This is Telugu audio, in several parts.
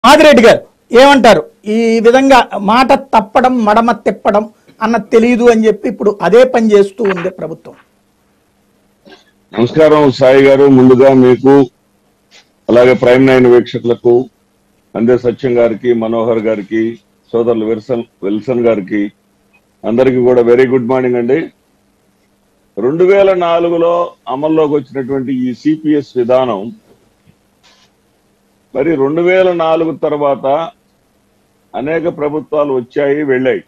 ఆదిరెడ్డి గారు ఏమంటారు ఈ విధంగా మాట తప్పడం మడమ తిప్పడం అన్న తెలియదు అని చెప్పి ఇప్పుడు అదే పని చేస్తూ ఉంది ప్రభుత్వం నమస్కారం సాయి గారు ముందుగా మీకు అలాగే ప్రైమ్ నైన్ వీక్షకులకు అందే సత్యం గారికి మనోహర్ గారికి సోదరులు విల్సన్ విల్సన్ గారికి అందరికీ కూడా వెరీ గుడ్ మార్నింగ్ అండి రెండు వేల నాలుగులో అమల్లోకి వచ్చినటువంటి ఈ సిపిఎస్ విధానం మరి రెండు వేల నాలుగు తర్వాత అనేక ప్రభుత్వాలు వచ్చాయి వెళ్ళాయి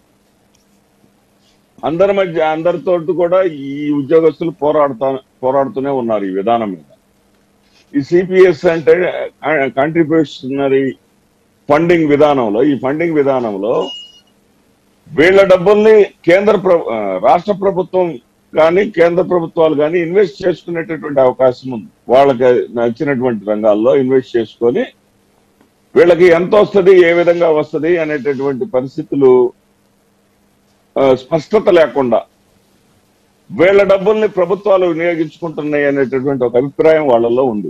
అందరి మధ్య అందరితో కూడా ఈ ఉద్యోగస్తులు పోరాడుతా పోరాడుతూనే ఉన్నారు ఈ విధానం మీద ఈ సిపిఎస్ అంటే కంట్రిబ్యూషనరీ ఫండింగ్ విధానంలో ఈ ఫండింగ్ విధానంలో వీళ్ళ డబ్బుల్ని కేంద్ర ప్ర- ఆ, రాష్ట్ర ప్రభుత్వం కానీ కేంద్ర ప్రభుత్వాలు కానీ ఇన్వెస్ట్ చేసుకునేటటువంటి అవకాశం ఉంది వాళ్ళకి నచ్చినటువంటి రంగాల్లో ఇన్వెస్ట్ చేసుకొని వీళ్ళకి ఎంత వస్తుంది ఏ విధంగా వస్తుంది అనేటటువంటి పరిస్థితులు ఆ, స్పష్టత లేకుండా వీళ్ళ డబ్బుల్ని ప్రభుత్వాలు వినియోగించుకుంటున్నాయి అనేటటువంటి ఒక అభిప్రాయం వాళ్ళలో ఉంది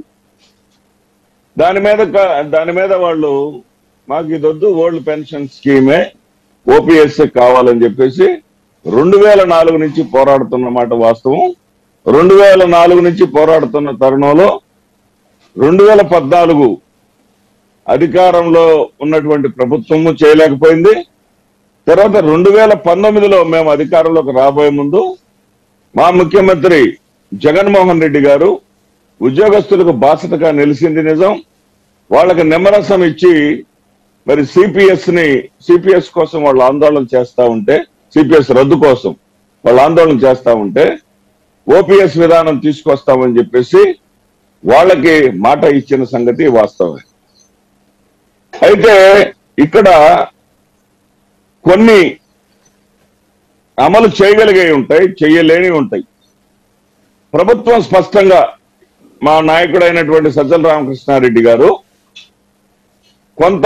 దాని మీద క- దాని మీద వాళ్ళు మాకు ఇదొద్దు ఓల్డ్ పెన్షన్ స్కీమే ఓపీఎస్ కావాలని చెప్పేసి రెండు వేల నాలుగు నుంచి పోరాడుతున్న మాట వాస్తవం రెండు వేల నాలుగు నుంచి పోరాడుతున్న తరుణంలో రెండు వేల పద్నాలుగు అధికారంలో ఉన్నటువంటి ప్రభుత్వము చేయలేకపోయింది తర్వాత రెండు వేల పంతొమ్మిదిలో మేము అధికారంలోకి రాబోయే ముందు మా ముఖ్యమంత్రి జగన్మోహన్ రెడ్డి గారు ఉద్యోగస్తులకు బాసటగా నిలిచింది నిజం వాళ్ళకి నిమ్మరసం ఇచ్చి మరి సిపిఎస్ ని సిపిఎస్ కోసం వాళ్ళు ఆందోళన చేస్తా ఉంటే సిపిఎస్ రద్దు కోసం వాళ్ళు ఆందోళన చేస్తా ఉంటే ఓపీఎస్ విధానం తీసుకొస్తామని చెప్పేసి వాళ్ళకి మాట ఇచ్చిన సంగతి వాస్తవమే అయితే ఇక్కడ కొన్ని అమలు చేయగలిగే ఉంటాయి చేయలేని ఉంటాయి ప్రభుత్వం స్పష్టంగా మా నాయకుడైనటువంటి సజ్జల రామకృష్ణారెడ్డి గారు కొంత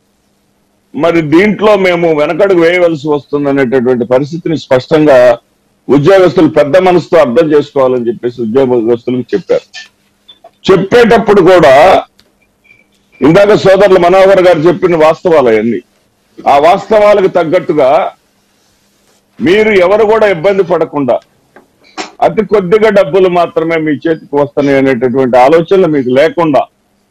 మరి దీంట్లో మేము వెనకడుగు వేయవలసి వస్తుంది అనేటటువంటి పరిస్థితిని స్పష్టంగా ఉద్యోగస్తులు పెద్ద మనసుతో అర్థం చేసుకోవాలని చెప్పేసి ఉద్యోగస్తులకు చెప్పారు చెప్పేటప్పుడు కూడా ఇందాక సోదరులు మనోహర్ గారు చెప్పిన వాస్తవాలు అవన్నీ ఆ వాస్తవాలకు తగ్గట్టుగా మీరు ఎవరు కూడా ఇబ్బంది పడకుండా అతి కొద్దిగా డబ్బులు మాత్రమే మీ చేతికి వస్తున్నాయి అనేటటువంటి ఆలోచనలు మీకు లేకుండా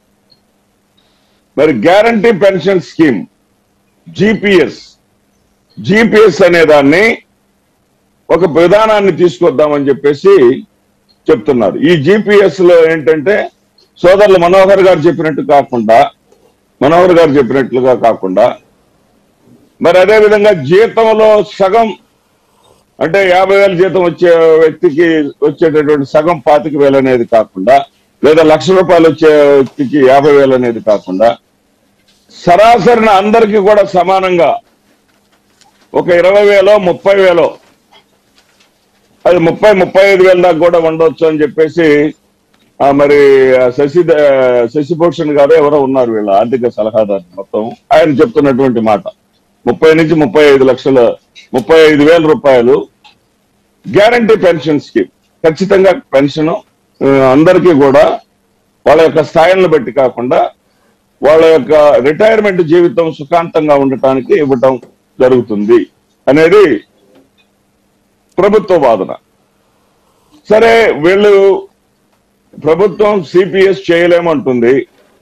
మరి guarantee pension scheme GPS GPS అనే దాన్ని ఒక విధానాన్ని తీసుకొద్దామని చెప్పేసి చెప్తున్నారు ఈ జిపిఎస్ లో ఏంటంటే సోదరులు మనోహర్ గారు చెప్పినట్టు కాకుండా మనోహర్ గారు చెప్పినట్లుగా కాకుండా మరి అదే విధంగా జీతంలో సగం అంటే యాభై వేల జీతం వచ్చే వ్యక్తికి వచ్చేటటువంటి సగం పాతిక వేలు అనేది కాకుండా లేదా లక్ష రూపాయలు వచ్చే వ్యక్తికి యాభై వేలు అనేది కాకుండా సరాసరిన అందరికీ కూడా సమానంగా ఒక ఇరవై వేలో ముప్పై వేలో అది ముప్పై ముప్పై ఐదు వేల దాకా కూడా ఉండొచ్చు అని చెప్పేసి ఆ మరి ఆ శశి శశిభూషణ్ గారు ఎవరో ఉన్నారు వీళ్ళ ఆర్థిక సలహాదారు మొత్తం ఆయన చెప్తున్నటువంటి మాట ముప్పై నుంచి ముప్పై ఐదు లక్షల ముప్పై ఐదు వేల రూపాయలు గ్యారంటీ పెన్షన్ స్కీమ్ ఖచ్చితంగా పెన్షన్ అందరికీ కూడా వాళ్ళ యొక్క స్థాయిలను బట్టి కాకుండా వాళ్ళ యొక్క రిటైర్మెంట్ జీవితం సుఖాంతంగా ఉండటానికి ఇవ్వటం జరుగుతుంది అనేది ప్రభుత్వ వాదన సరే వీళ్ళు ప్రభుత్వం సిపిఎస్ చేయలేమంటుంది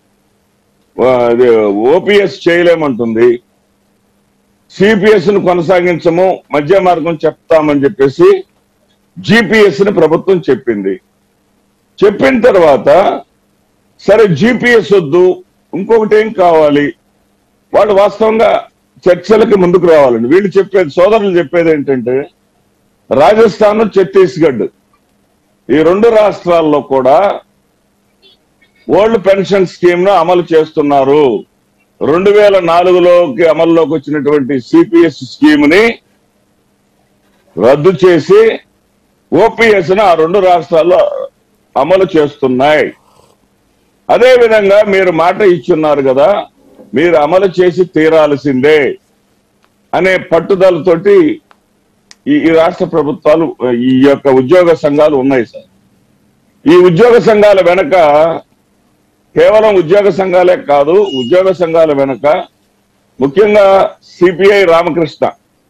ఓపీఎస్ చేయలేమంటుంది సిపిఎస్ ను కొనసాగించము మధ్య మార్గం చెప్తామని చెప్పేసి జిపిఎస్ ని ప్రభుత్వం చెప్పింది చెప్పిన తర్వాత సరే జిపిఎస్ వద్దు ఇంకొకటి ఏం కావాలి వాళ్ళు వాస్తవంగా చర్చలకి ముందుకు రావాలండి వీళ్ళు చెప్పేది సోదరులు చెప్పేది ఏంటంటే రాజస్థాన్ ఛత్తీస్గఢ్ ఈ రెండు రాష్ట్రాల్లో కూడా ఓల్డ్ పెన్షన్ స్కీమ్ ను అమలు చేస్తున్నారు రెండు వేల నాలుగులోకి అమల్లోకి వచ్చినటువంటి సిపిఎస్ స్కీమ్ ని రద్దు చేసి ఓపీఎస్ ను ఆ రెండు రాష్ట్రాల్లో అమలు చేస్తున్నాయి అదే విధంగా మీరు మాట ఇచ్చున్నారు కదా మీరు అమలు చేసి తీరాల్సిందే అనే పట్టుదలతోటి ఈ ఈ రాష్ట్ర ప్రభుత్వాలు ఈ యొక్క ఉద్యోగ సంఘాలు ఉన్నాయి సార్ ఈ ఉద్యోగ సంఘాల వెనక కేవలం ఉద్యోగ సంఘాలే కాదు ఉద్యోగ సంఘాల వెనుక ముఖ్యంగా సిపిఐ రామకృష్ణ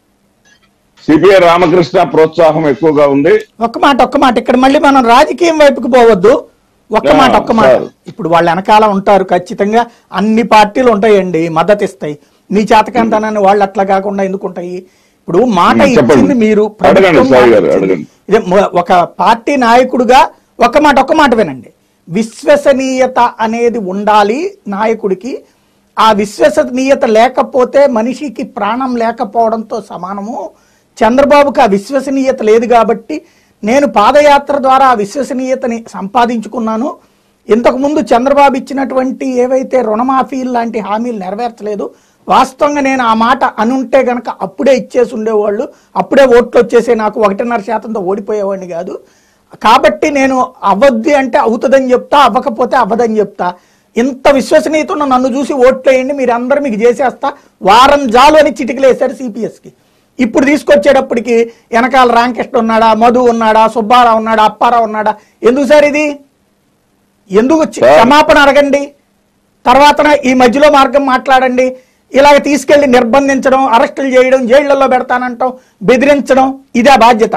సిపిఐ రామకృష్ణ ప్రోత్సాహం ఎక్కువగా ఉంది ఒక్క మాట ఒక్క మాట ఇక్కడ మళ్ళీ మనం రాజకీయం వైపుకి పోవద్దు ఒక్క ఆ, మాట ఒక్క మాట సార్. ఇప్పుడు వాళ్ళ వెనకాల ఉంటారు ఖచ్చితంగా అన్ని పార్టీలు ఉంటాయండి మద్దతు ఇస్తాయి మీ చేతకంతనాన్ని వాళ్ళు అట్లా కాకుండా ఎందుకు ఉంటాయి ఇప్పుడు మాట ఉమ్, చెప్పండి. ఇచ్చింది మీరు అడగండి, ప్రభుత్వం సాయి మాట గారు, ఇచ్చింది. అడగండి. ఇదే మొ- ఒక పార్టీ నాయకుడిగా ఒక్క మాట ఒక్క మాట వినండి విశ్వసనీయత అనేది ఉండాలి నాయకుడికి ఆ విశ్వసనీయత లేకపోతే మనిషికి ప్రాణం లేకపోవడంతో సమానము చంద్రబాబుకి ఆ విశ్వసనీయత లేదు కాబట్టి నేను పాదయాత్ర ద్వారా ఆ విశ్వసనీయతని సంపాదించుకున్నాను ఇంతకుముందు చంద్రబాబు ఇచ్చినటువంటి ఏవైతే రుణమాఫీలు లాంటి హామీలు నెరవేర్చలేదు వాస్తవంగా నేను ఆ మాట అనుంటే గనక అప్పుడే ఇచ్చేసి ఉండేవాళ్ళు అప్పుడే ఓట్లు వచ్చేసి నాకు ఒకటిన్నర శాతంతో ఓడిపోయేవాడిని కాదు కాబట్టి నేను అవ్వద్ది అంటే అవుతుందని చెప్తా అవ్వకపోతే అవ్వదని చెప్తా ఇంత విశ్వసనీయత ఉన్న నన్ను చూసి ఓట్లేయండి మీరు అందరూ మీకు చేసేస్తా వారం జాలు అని చిటికలేశారు సిపిఎస్కి ఇప్పుడు తీసుకొచ్చేటప్పటికి వెనకాల రామకృష్ణ ఉన్నాడా మధు ఉన్నాడా సుబ్బారావు ఉన్నాడా అప్పారావు ఉన్నాడా ఎందుకు సార్ ఇది ఎందుకు చి- సార్. క్షమాపణ అడగండి తర్వాత ఈ మధ్యలో మార్గం మాట్లాడండి ఇలాగ తీసుకెళ్లి నిర్బంధించడం అరెస్టులు చేయడం జైళ్లలో పెడతానంటాం బెదిరించడం ఇదే బాధ్యత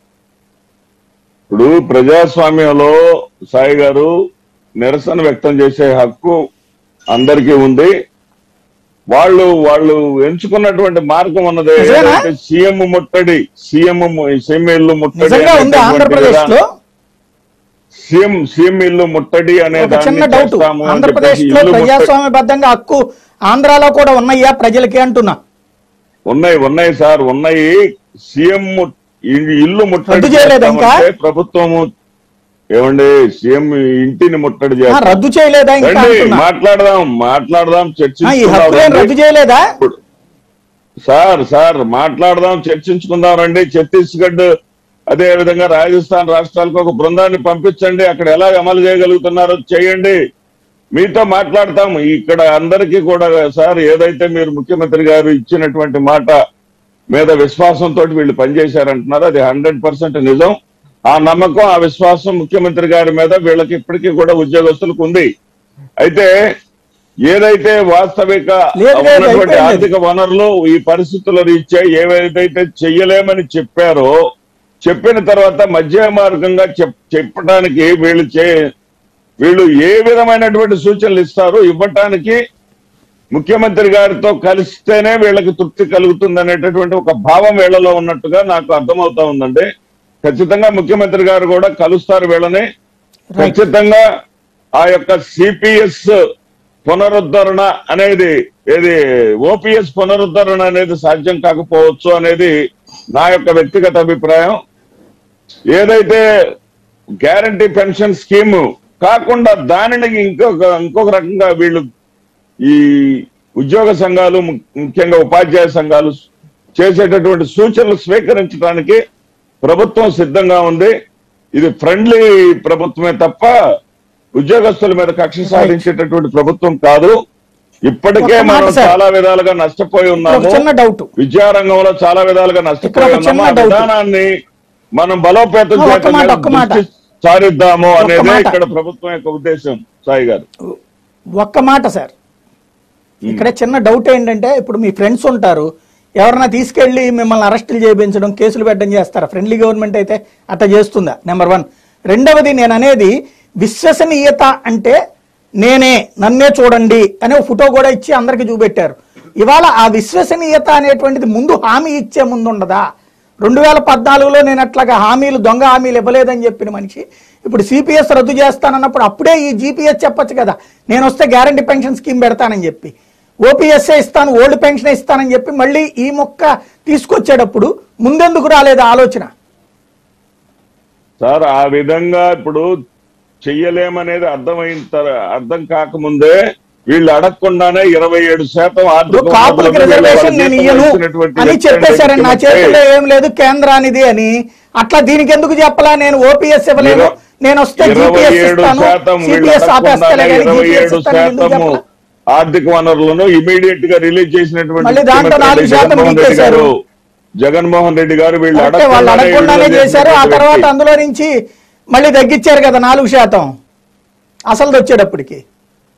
ఇప్పుడు ప్రజాస్వామ్యంలో సాయి గారు నిరసన వ్యక్తం చేసే హక్కు అందరికీ ఉంది వాళ్ళు వాళ్ళు ఎంచుకున్నటువంటి మార్గం ఉన్నది నిజమేనా? ఏదైతే సీఎం ముట్టడి సీఎం సీఎం ఇల్లు ముట్టడి నిజంగా ఉంది అనేటటువంటి ఆంధ్రప్రదేశ్ లో విధానం- సీఎం సీఎం ఇల్లు ముట్టడి అనే ఒక దాన్ని చిన్న డౌట్ చేస్తాము అని ఆంధ్రప్రదేశ్ చెప్పేసి లో ఇల్లు ముట్టడి- ప్రజాస్వామ్యబద్ధంగా హక్కు ఆంధ్రాలో కూడా ఉన్నాయా ప్రజలకి అంటున్నా ఉన్నాయి ఉన్నాయి సార్ ఉన్నాయి సీఎం ము- ఇ- ఇల్లు ముట్టడి రద్దు చేయలేదా ఇంకా? చేస్తామంటే ప్రభుత్వము ఏమండి సీఎం ఇంటిని ముట్టడి ఆ, చేస్తాం రద్దు చేయలేదా ఇంకా రండి అంటున్నా మాట్లాడదాం మాట్లాడదాం ఆ, ఈ చర్చించుకుందాం హక్కులేం రండి. రద్దు చేయలేదా ఇప్పుడు సార్ సార్ మాట్లాడదాం చర్చించుకుందాం రండి ఛత్తీస్గఢ్ అదే విధంగా రాజస్థాన్ రాష్ట్రాలకు ఒక బృందాన్ని పంపించండి అక్కడ ఎలా అమలు చేయగలుగుతున్నారో చేయండి మీతో మాట్లాడతాం ఇక్కడ అందరికీ కూడా సార్ ఏదైతే మీరు ముఖ్యమంత్రి గారు ఇచ్చినటువంటి మాట మీద విశ్వాసంతో వీళ్ళు పనిచేశారంటున్నారు అది హండ్రెడ్ పర్సెంట్ నిజం ఆ నమ్మకం ఆ విశ్వాసం ముఖ్యమంత్రి గారి మీద వీళ్ళకి ఇప్పటికీ కూడా ఉద్యోగస్తులకు ఉంది అయితే ఏదైతే వాస్తవిక లేదు, లేదు, ఉన్నటువంటి అయిపోయింది. ఆర్థిక వనరులు ఈ పరిస్థితుల రీత్యా ఏవైతే చెయ్యలేమని చెప్పారో చెప్పిన తర్వాత మధ్య మార్గంగా చెప్ చెప్పడానికి వీళ్ళు చే వీళ్ళు ఏ విధమైనటువంటి సూచనలు ఇస్తారు ఇవ్వటానికి ముఖ్యమంత్రి గారితో కలిస్తేనే వీళ్ళకి తృప్తి కలుగుతుంది అనేటటువంటి ఒక భావం వీళ్ళలో ఉన్నట్టుగా నాకు అర్థమవుతా ఉందండి ఖచ్చితంగా ముఖ్యమంత్రి గారు కూడా కలుస్తారు వీళ్ళని ఖచ్చితంగా ఆ యొక్క సిపిఎస్ పునరుద్ధరణ అనేది ఏది ఓపీఎస్ పునరుద్ధరణ అనేది సాధ్యం కాకపోవచ్చు అనేది నా యొక్క వ్యక్తిగత అభిప్రాయం ఏదైతే గ్యారంటీ పెన్షన్ స్కీమ్ కాకుండా దానిని ఇంకొక ఇంకొక రకంగా వీళ్ళు ఈ ఉద్యోగ సంఘాలు ము- ముఖ్యంగా ఉపాధ్యాయ సంఘాలు చేసేటటువంటి సూచనలు స్వీకరించడానికి ప్రభుత్వం సిద్ధంగా ఉంది ఇది ఫ్రెండ్లీ ప్రభుత్వమే తప్ప ఉద్యోగస్తుల మీద కక్ష సాధించేటటువంటి ప్రభుత్వం కాదు ఇప్పటికే ఒక్క మాట మనం సార్. చాలా విధాలుగా నష్టపోయి ఒక ఉన్నాము చిన్న డౌట్ విద్యారంగంలో చాలా విధాలుగా ఇక్కడ నష్టపోయి ఒక చిన్న ఉన్నాము ఆ డౌట్. విధానాన్ని మనం బలోపేతం ఒక్క చేయటం మాట, మీద ఒక్క మాట. దృష్టి సారిద్దాము ఒక్క అనేదే మాట. ఇక్కడ ప్రభుత్వం యొక్క ఉద్దేశం సాయి గారు ఒక్క మాట సార్ ఇక్కడ చిన్న డౌట్ ఏంటంటే ఇప్పుడు మీ ఫ్రెండ్స్ ఉంటారు ఎవరన్నా తీసుకెళ్లి మిమ్మల్ని అరెస్టులు చేయించడం కేసులు పెట్టడం చేస్తారా ఫ్రెండ్లీ గవర్నమెంట్ అయితే అట్లా చేస్తుందా నెంబర్ వన్ రెండవది నేను అనేది విశ్వసనీయత అంటే నేనే నన్నే చూడండి అనే ఒక ఫోటో కూడా ఇచ్చి అందరికి చూపెట్టారు ఇవాళ ఆ విశ్వసనీయత అనేటువంటిది ముందు హామీ ఇచ్చే ముందు ఉండదా రెండు వేల పద్నాలుగులో నేను అట్లాగా హామీలు దొంగ హామీలు ఇవ్వలేదని చెప్పిన మనిషి ఇప్పుడు సిపిఎస్ రద్దు చేస్తానన్నప్పుడు అప్పుడే ఈ జీపీఎస్ చెప్పొచ్చు కదా నేను వస్తే గ్యారంటీ పెన్షన్ స్కీమ్ పెడతానని చెప్పి ఓపీఎస్ఏ ఇస్తాను ఓల్డ్ పెన్షన్ ఇస్తానని చెప్పి మళ్ళీ ఈ మొక్క తీసుకొచ్చేటప్పుడు ముందెందుకు రాలేదు ఆలోచన సార్ ఆ విధంగా ఇప్పుడు చెయ్యలేమనేది అర్థమైన తర- అర్థం కాకముందే వీళ్ళు అడగకుండానే ఇరవై ఏడు శాతం ఆర్థిక ఇప్పుడు కాపులకి వనరులను రిజర్వేషన్ వీళ్ళ నేను జీతంలో ఇయ్యను ఇచ్చినటువంటి అని వ్యక్తి చెప్పేశారని నా అంటే చేతిలో ఏం లేదు కేంద్రానిది అని అట్లా దీనికి ఎందుకు చెప్పలా నేను ఓపీఎస్ ఇవ్వలేను ఇరవై- నేను వస్తే ఇరవై జీపీఎస్ ఏడు ఇస్తాను శాతం వీళ్ళు సిపిఎస్ ఆపేస్తాలే అడగకుండానే కానీ ఇరవై జీపీఎస్ ఏడు ఇస్తాను ఎందుకు శాతము చెప్పలా ఆర్థిక వనరులను ఇమీడియట్ గా రిలీజ్ చేసినటువంటి మళ్ళీ దాంట్లో ముఖ్యమంత్రి నాలుగు శాతం జగన్మోహన్ రెడ్డి పీకేశారు. గారు జగన్మోహన్ రెడ్డి గారు వీళ్ళు అంటే వాళ్ళు అడగకుండానే అడగకుండానే విడుదల చేశారు ఆ చేసినటువంటి తర్వాత వ్యక్తి. అందులో నుంచి మళ్ళీ తగ్గించారు కదా నాలుగు శాతం అసలు వచ్చేటప్పటికి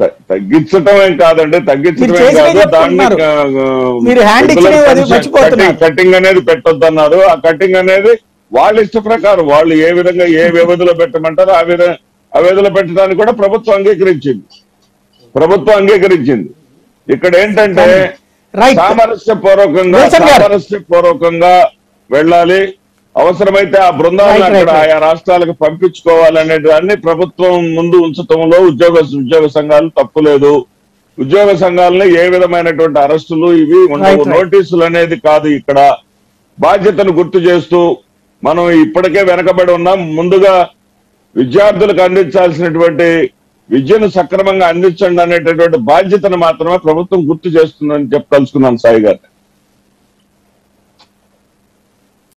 త- తగ్గించటమే కాదండి తగ్గించటమే మీరు చేసినవి కాదు దాన్ని చెప్పుకుంటున్నారు. మీరు hand ఇచ్చినవి అది మర్చిపోతున్నారు. కటింగ్ అనేది పెట్టొద్దన్నారు ఆ కటింగ్ అనేది వాళ్ళ ఇష్ట ప్రకారం వాళ్ళు ఏ విధంగా ఏ వ్యవధిలో పెట్టమంటారో ఆ విధంగా ఆ వ్యవధిలో పెట్టడానికి కూడా ప్రభుత్వం అంగీకరించింది ప్రభుత్వం అంగీకరించింది ఇక్కడ ఏంటంటే రైట్ సామరస్య పూర్వకంగా విల్సన్ గారు. సామరస్య పూర్వకంగా వెళ్ళాలి అవసరమైతే ఆ బృందాలను Right, right, అక్కడ right. ఆయా రాష్ట్రాలకు పంపించుకోవాలనే దాన్ని ప్రభుత్వం ముందు ఉంచటంలో ఉద్యోగ ఉద్యోగ సంఘాలు తప్పులేదు ఉద్యోగ సంఘాలని ఏ విధమైనటువంటి అరెస్టులు ఇవి ఉండవు Right, right. నోటీసులు అనేది కాదు ఇక్కడ బాధ్యతను గుర్తు చేస్తూ మనం ఇప్పటికే వెనకబడి ఉన్నాం ముందుగా విద్యార్థులకు అందించాల్సినటువంటి విద్యను సక్రమంగా అందించండి అనేటటువంటి బాధ్యతను మాత్రమే ప్రభుత్వం గుర్తు చేస్తుందని చెప్పదలుచుకున్నాను సాయి గారు